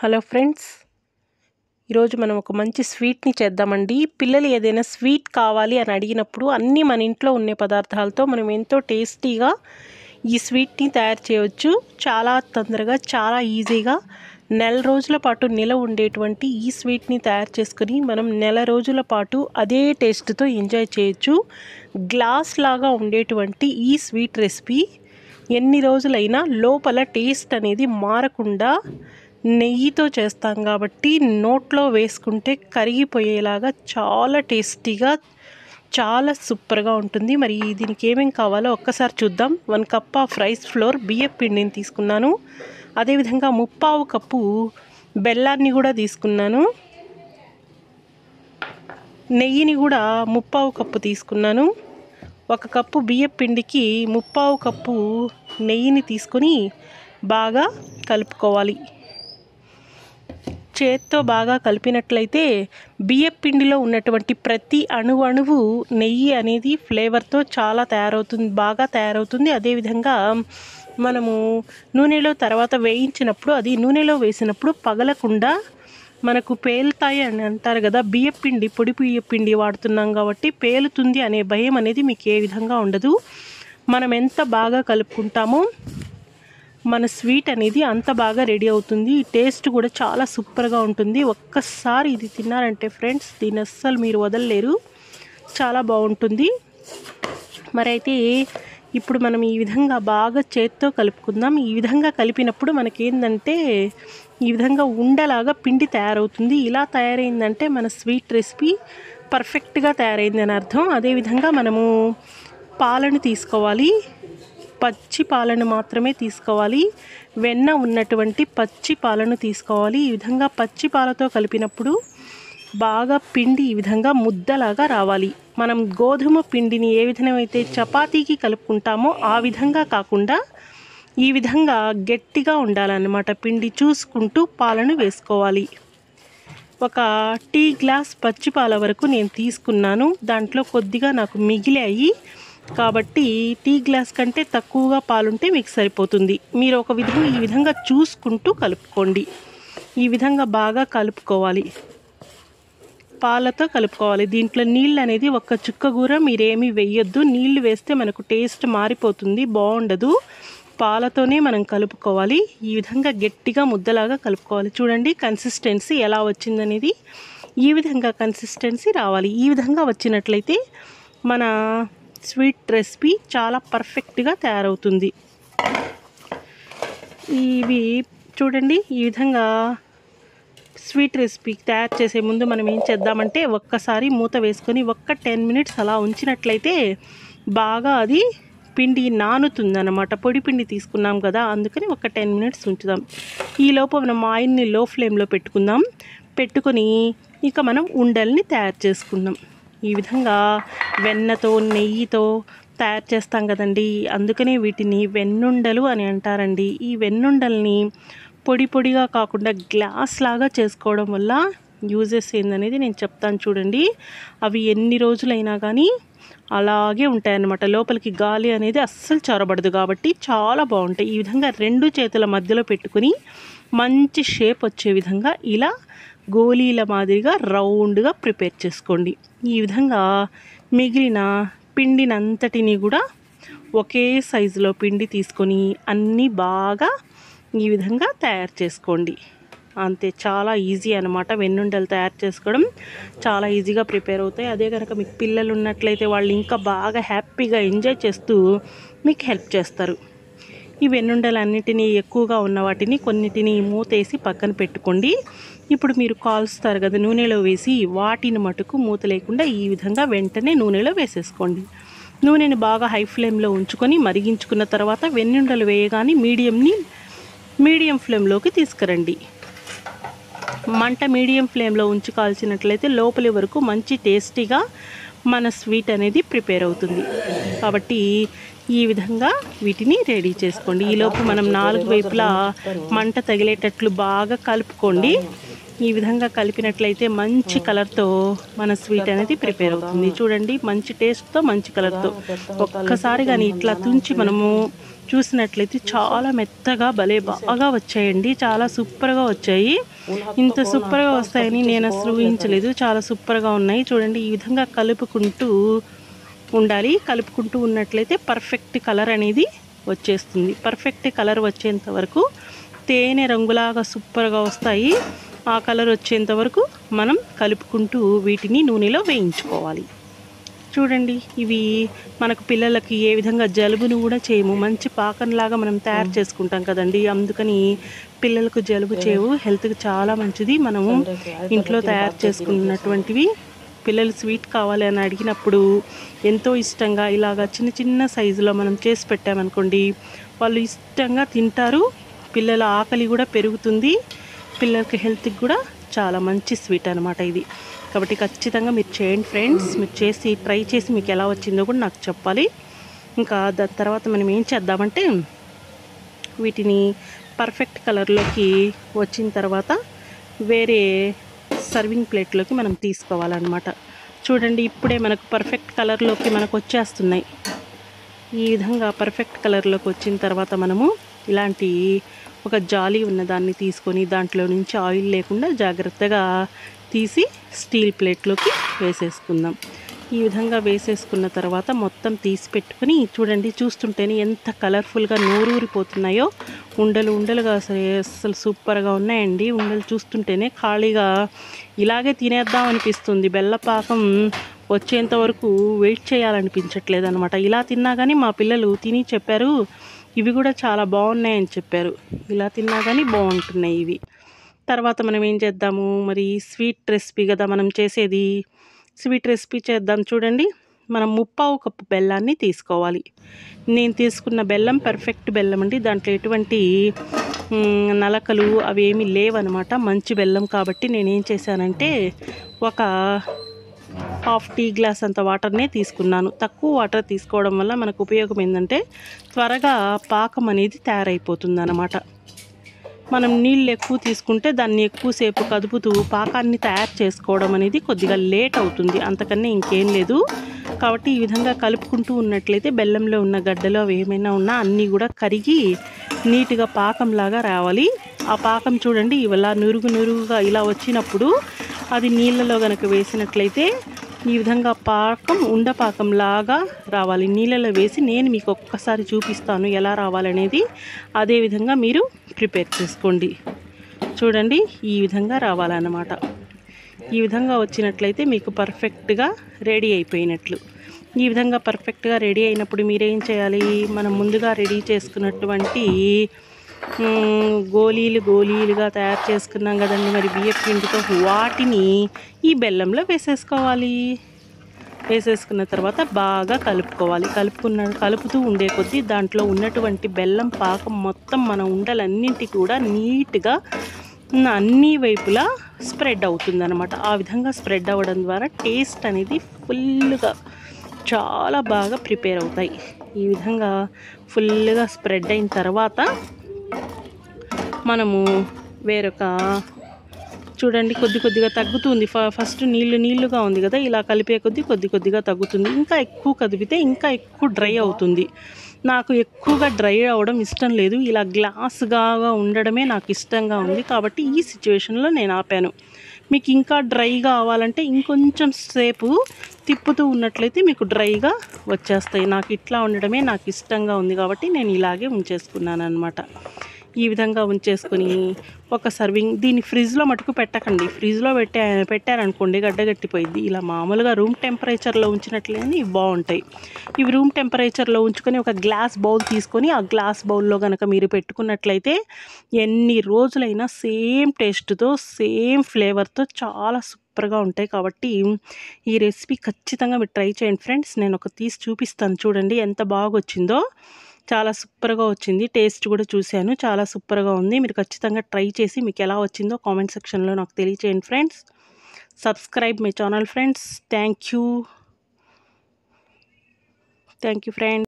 hello friends ఈరోజు మనం ఒక మంచి స్వీట్ని చేద్దామండి పిల్లలు ఏదైనా స్వీట్ కావాలి అని అడిగినప్పుడు అన్నీ మన ఇంట్లో ఉండే పదార్థాలతో మనం ఎంతో టేస్టీగా ఈ స్వీట్ని తయారు చేయవచ్చు చాలా తొందరగా చాలా ఈజీగా నెల రోజుల పాటు నిలవ ఉండేటువంటి ఈ స్వీట్ని తయారు చేసుకుని మనం నెల రోజుల పాటు అదే టేస్ట్తో ఎంజాయ్ చేయొచ్చు గ్లాస్ లాగా ఉండేటువంటి ఈ స్వీట్ రెసిపీ ఎన్ని రోజులైనా లోపల టేస్ట్ అనేది మారకుండా నెయ్యితో చేస్తాం కాబట్టి నోట్లో వేసుకుంటే కరిగిపోయేలాగా చాలా టేస్టీగా చాలా సూపర్గా ఉంటుంది మరి దీనికి ఏమేమి కావాలో ఒక్కసారి చూద్దాం one cup of rice flour బియ్యం పిండిని తీసుకున్నాను అదేవిధంగా ముప్పావు కప్పు బెల్లాన్ని కూడా తీసుకున్నాను నెయ్యిని కూడా ముప్పావు కప్పు తీసుకున్నాను ఒక కప్పు బియ్యం పిండికి ముప్పావు కప్పు నెయ్యిని తీసుకొని బాగా కలుపుకోవాలి చేత్తో బాగా కలిపినట్లయితే బియ్యం పిండిలో ఉన్నటువంటి ప్రతి అణువు అణువు నెయ్యి అనేది ఫ్లేవర్తో చాలా తయారవుతుంది బాగా తయారవుతుంది అదేవిధంగా మనము నూనెలో తర్వాత వేయించినప్పుడు అది నూనెలో వేసినప్పుడు పగలకుండా మనకు పేలుతాయి అని అంటారు కదా బియ్యం పిండి పొడి బియ్యం పిండి వాడుతున్నాం కాబట్టి పేలుతుంది అనే భయం అనేది మీకు ఏ విధంగా ఉండదు మనం ఎంత బాగా కలుపుకుంటామో మన స్వీట్ అనేది అంత బాగా రెడీ అవుతుంది ఈ టేస్ట్ కూడా చాలా సూపర్గా ఉంటుంది ఒక్కసారి ఇది తిన్నారంటే ఫ్రెండ్స్ దీన్ని అస్సలు మీరు వదలలేరు చాలా బాగుంటుంది మరి అయితే ఇప్పుడు మనం ఈ విధంగా బాగా చేత్తో కలుపుకుందాం ఈ విధంగా కలిపినప్పుడు మనకేందంటే ఈ విధంగా ఉండలాగా పిండి తయారవుతుంది ఇలా తయారైందంటే మన స్వీట్ రెసిపీ పర్ఫెక్ట్గా తయారైంది అని అర్థం అదేవిధంగా మనము పాలను తీసుకోవాలి పచ్చి పాలను మాత్రమే తీసుకోవాలి వెన్న ఉన్నటువంటి పచ్చి పాలను తీసుకోవాలి ఈ విధంగా పచ్చి పాలతో కలిపినప్పుడు బాగా పిండి ఈ విధంగా ముద్దలాగా రావాలి మనం గోధుమ పిండిని ఏ విధంగా అయితే చపాతీకి కలుపుకుంటామో ఆ విధంగా కాకుండా ఈ విధంగా గట్టిగా ఉండాలన్నమాట పిండి చూసుకుంటూ పాలను వేసుకోవాలి ఒక టీ గ్లాస్ పచ్చి పాల వరకు నేను తీసుకున్నాను దాంట్లో కొద్దిగా నాకు మిగిలాయి కాబట్టి టీ గ్లాస్ కంటే తక్కువగా పాలుంటే మీకు సరిపోతుంది మీరు ఒక విధంగా ఈ విధంగా చూసుకుంటూ కలుపుకోండి ఈ విధంగా బాగా కలుపుకోవాలి పాలతో కలుపుకోవాలి దీంట్లో నీళ్ళు అనేది ఒక్క చుక్క కూర మీరేమీ వేయొద్దు నీళ్లు వేస్తే మనకు టేస్ట్ మారిపోతుంది బాగుండదు పాలతోనే మనం కలుపుకోవాలి ఈ విధంగా గట్టిగా ముద్దలాగా కలుపుకోవాలి చూడండి కన్సిస్టెన్సీ ఎలా వచ్చిందనేది ఈ విధంగా కన్సిస్టెన్సీ రావాలి ఈ విధంగా వచ్చినట్లయితే మన స్వీట్ రెసిపీ చాలా పర్ఫెక్ట్గా తయారవుతుంది ఇవి చూడండి ఈ విధంగా స్వీట్ రెసిపీ తయారు చేసే ముందు మనం ఏం చేద్దామంటే ఒక్కసారి మూత వేసుకొని ఒక్క టెన్ మినిట్స్ అలా ఉంచినట్లయితే బాగా అది పిండి నానుతుందన్నమాట పొడి పిండి తీసుకున్నాం కదా అందుకని ఒక టెన్ మినిట్స్ ఉంచుదాం ఈలోపు మనం ఆయిల్ని లో ఫ్లేమ్లో పెట్టుకుందాం పెట్టుకొని ఇక మనం ఉండల్ని తయారు చేసుకుందాం ఈ విధంగా వెన్నతో నెయ్యితో తయారు చేస్తాం కదండి అందుకనే వీటిని వెన్నుండలు అని అంటారండి ఈ వెన్నుండల్ని పొడి పొడిగా కాకుండా గ్లాస్ లాగా చేసుకోవడం వల్ల యూజెస్ ఏందనేది నేను చెప్తాను చూడండి అవి ఎన్ని రోజులైనా కానీ అలాగే ఉంటాయన్నమాట లోపలికి గాలి అనేది అస్సలు చొరబడదు కాబట్టి చాలా బాగుంటాయి ఈ విధంగా రెండు చేతుల మధ్యలో పెట్టుకుని మంచి షేప్ వచ్చే విధంగా ఇలా గోళీల మాదిరిగా రౌండ్గా ప్రిపేర్ చేసుకోండి ఈ విధంగా మిగిలిన పిండినంతటిని కూడా ఒకే సైజులో పిండి తీసుకొని అన్నీ బాగా ఈ విధంగా తయారు చేసుకోండి అంతే చాలా ఈజీ అనమాట వెన్నుండలు తయారు చేసుకోవడం చాలా ఈజీగా ప్రిపేర్ అవుతాయి అదే కనుక మీకు పిల్లలు ఉన్నట్లయితే వాళ్ళు ఇంకా బాగా హ్యాపీగా ఎంజాయ్ చేస్తూ మీకు హెల్ప్ చేస్తారు ఈ వెన్నుండలన్నిటినీ ఎక్కువగా ఉన్న వాటిని కొన్నిటిని మూతేసి పక్కన పెట్టుకోండి ఇప్పుడు మీరు కాల్స్తారు కదా నూనెలో వేసి వాటిని మటుకు మూత లేకుండా ఈ విధంగా వెంటనే నూనెలో వేసేసుకోండి నూనెని బాగా హై ఫ్లేమ్లో ఉంచుకొని మరిగించుకున్న తర్వాత వెన్నుండలు వేయగానే మీడియంని మీడియం ఫ్లేమ్లోకి తీసుకురండి మంట మీడియం ఫ్లేమ్లో ఉంచి కాల్చినట్లయితే లోపలి వరకు మంచి టేస్టీగా మన స్వీట్ అనేది ప్రిపేర్ అవుతుంది కాబట్టి ఈ విధంగా వీటిని రెడీ చేసుకోండి ఈలోపు మనం నాలుగు వైపులా మంట తగిలేటట్లు బాగా కలుపుకోండి ఈ విధంగా కలిపినట్లయితే మంచి కలర్తో మన స్వీట్ అనేది ప్రిపేర్ అవుతుంది చూడండి మంచి టేస్ట్తో మంచి కలర్తో ఒక్కసారి కానీ ఇట్లా తుంచి మనము చూసినట్లయితే చాలా మెత్తగా భలే బాగా వచ్చాయండి చాలా సూపర్గా వచ్చాయి ఇంత సూపర్గా వస్తాయని నేను అసలు ఊహించలేదు చాలా సూపర్గా ఉన్నాయి చూడండి ఈ విధంగా కలుపుకుంటూ ఉండాలి కలుపుకుంటూ ఉన్నట్లయితే పర్ఫెక్ట్ కలర్ అనేది వచ్చేస్తుంది పర్ఫెక్ట్ కలర్ వచ్చేంత వరకు తేనె రంగులాగా సూపర్గా వస్తాయి ఆ కలర్ వచ్చేంత వరకు మనం కలుపుకుంటూ వీటిని నూనెలో వేయించుకోవాలి చూడండి ఇవి మనకు పిల్లలకి ఏ విధంగా జలుబును కూడా చేయము మంచి పాకంలాగా మనం తయారు చేసుకుంటాం కదండి అందుకని పిల్లలకు జలుబు చేయవు హెల్త్కి చాలా మంచిది మనము ఇంట్లో తయారు చేసుకున్నటువంటివి పిల్లలు స్వీట్ కావాలి అని అడిగినప్పుడు ఎంతో ఇష్టంగా ఇలాగా చిన్న చిన్న సైజులో మనం చేసి పెట్టామనుకోండి వాళ్ళు ఇష్టంగా తింటారు పిల్లల ఆకలి కూడా పెరుగుతుంది పిల్లలకి హెల్త్కి కూడా చాలా మంచి స్వీట్ అనమాట ఇది కాబట్టి ఖచ్చితంగా మీరు చేయండి ఫ్రెండ్స్ మీరు చేసి ట్రై చేసి మీకు ఎలా వచ్చిందో కూడా నాకు చెప్పాలి ఇంకా దాని తర్వాత మనం ఏం చేద్దామంటే వీటిని పర్ఫెక్ట్ కలర్లోకి వచ్చిన తర్వాత వేరే సర్వింగ్ ప్లేట్లోకి మనం తీసుకోవాలన్నమాట చూడండి ఇప్పుడే మనకు పర్ఫెక్ట్ కలర్లోకి మనకు వచ్చేస్తున్నాయి ఈ విధంగా పర్ఫెక్ట్ కలర్లోకి వచ్చిన తర్వాత మనము ఇలాంటి ఒక జాలి ఉన్న దాన్ని తీసుకొని దాంట్లో నుంచి ఆయిల్ లేకుండా జాగ్రత్తగా తీసి స్టీల్ ప్లేట్లోకి వేసేసుకుందాం ఈ విధంగా వేసేసుకున్న తర్వాత మొత్తం తీసి పెట్టుకొని చూడండి చూస్తుంటేనే ఎంత కలర్ఫుల్గా నోరూరిపోతున్నాయో ఉండలు ఉండలుగా అసలు అసలు సూపర్గా ఉన్నాయండి ఉండలు చూస్తుంటేనే ఖాళీగా ఇలాగే తినేద్దాం అనిపిస్తుంది బెల్లపాకం వచ్చేంత వరకు వెయిట్ చేయాలనిపించట్లేదు అనమాట ఇలా తిన్నా కానీ మా పిల్లలు తిని చెప్పారు ఇవి కూడా చాలా బాగున్నాయని చెప్పారు ఇలా తిన్నా కానీ బాగుంటున్నాయి ఇవి తర్వాత మనం ఏం చేద్దాము మరి స్వీట్ రెసిపీ కదా మనం చేసేది స్వీట్ రెసిపీ చేద్దాం చూడండి మనం ముప్పావు కప్పు బెల్లాన్ని తీసుకోవాలి నేను తీసుకున్న బెల్లం పర్ఫెక్ట్ బెల్లం అండి దాంట్లో ఎటువంటి మ్, నలకలు అవి ఏమీ లేవన్నమాట మంచి బెల్లం కాబట్టి నేను ఏం చేశానంటే ఒక హాఫ్ టీ గ్లాస్ అంత వాటర్నే తీసుకున్నాను తక్కువ వాటర్ తీసుకోవడం వల్ల మనకు ఉపయోగం ఏంటంటే త్వరగా పాకం అనేది తయారైపోతుంది అన్నమాట మనం నీళ్ళు ఎక్కువ తీసుకుంటే దాన్ని ఎక్కువసేపు కదుపుతూ పాకాన్ని తయారు చేసుకోవడం అనేది కొద్దిగా లేట్ అవుతుంది అంతకన్నా ఇంకేం లేదు కాబట్టి ఈ విధంగా కలుపుకుంటూ ఉన్నట్లయితే బెల్లంలో ఉన్న గడ్డలు అవి ఏమైనా ఉన్నా అన్నీ కూడా కరిగి నీట్గా పాకంలాగా రావాలి ఆ పాకం చూడండి ఇలా నురుగు నురుగుగా ఇలా వచ్చినప్పుడు అది నీళ్ళలో కనుక వేసినట్లయితే ఈ విధంగా పాకం ఉండపాకం లాగా రావాలి నీళ్ళలో వేసి నేను మీకు ఒక్కసారి చూపిస్తాను ఎలా రావాలనేది అదే విధంగా మీరు ప్రిపేర్ చేసుకోండి చూడండి ఈ విధంగా రావాలన్నమాట ఈ విధంగా వచ్చినట్లయితే మీకు పర్ఫెక్ట్గా రెడీ అయిపోయినట్లు ఈ విధంగా పర్ఫెక్ట్గా రెడీ అయినప్పుడు మీరేం చేయాలి మనం ముందుగా రెడీ చేసుకున్నటువంటి మ్, గోళీలు గోళీలుగా తయారు చేసుకున్నాం కదండి మరి బియ్యం పిండితో వాటిని ఈ బెల్లంలో వేసేసుకోవాలి వేసేసుకున్న తర్వాత బాగా కలుపుకోవాలి కలుపుకున్న కలుపుతూ ఉండే కొద్దీ దాంట్లో ఉన్నటువంటి బెల్లం పాకం మొత్తం మన ఉండలన్నింటికి కూడా నీట్గా ఉన్న అన్ని వైపులా స్ప్రెడ్ అవుతుంది అనమాట ఆ విధంగా స్ప్రెడ్ అవ్వడం ద్వారా టేస్ట్ అనేది ఫుల్గా చాలా బాగా ప్రిపేర్ అవుతాయి ఈ విధంగా ఫుల్గా స్ప్రెడ్ అయిన తర్వాత మనము వేరొక చూడండి కొద్ది కొద్దిగా తగ్గుతుంది ఫ ఫస్ట్ నీళ్ళు నీళ్ళుగా ఉంది కదా ఇలా కలిపే కొద్దీ కొద్ది కొద్దిగా తగ్గుతుంది ఇంకా ఎక్కువ కదిపితే ఇంకా ఎక్కువ డ్రై అవుతుంది నాకు ఎక్కువగా డ్రై అవ్వడం ఇష్టం లేదు ఇలా గ్లాస్గా ఉండడమే నాకు ఇష్టంగా ఉంది కాబట్టి ఈ సిచ్యువేషన్లో నేను ఆపాను మీకు ఇంకా డ్రై కావాలంటే ఇంకొంచెం సేపు తిప్పుతూ ఉన్నట్లయితే మీకు డ్రైగా వచ్చేస్తాయి నాకు ఇట్లా ఉండడమే నాకు ఇష్టంగా ఉంది కాబట్టి నేను ఇలాగే ఉంచేసుకున్నాను అనమాట ఈ విధంగా ఉంచేసుకొని ఒక సర్వింగ్ దీన్ని ఫ్రిడ్జ్లో మటుకు పెట్టకండి ఫ్రిడ్జ్లో పెట్టా పెట్టారనుకోండి గడ్డగట్టిపోయింది ఇలా మామూలుగా రూమ్ టెంపరేచర్లో ఉంచినట్లయితే ఇవి బాగుంటాయి ఇవి రూమ్ టెంపరేచర్లో ఉంచుకొని ఒక గ్లాస్ బౌల్ తీసుకొని ఆ గ్లాస్ బౌల్లో కనుక మీరు పెట్టుకున్నట్లయితే ఎన్ని రోజులైనా సేమ్ టేస్ట్తో సేమ్ ఫ్లేవర్తో చాలా సూపర్గా ఉంటాయి కాబట్టి ఈ రెసిపీ ఖచ్చితంగా మీరు ట్రై చేయండి ఫ్రెండ్స్ నేను ఒక తీసి చూపిస్తాను చూడండి ఎంత బాగా వచ్చిందో చాలా సూపర్గా వచ్చింది టేస్ట్ కూడా చూశాను చాలా సూపర్గా ఉంది మీరు ఖచ్చితంగా ట్రై చేసి మీకు ఎలా వచ్చిందో కామెంట్ సెక్షన్లో నాకు తెలియచేయండి friends subscribe my channel friends thank you thank you friends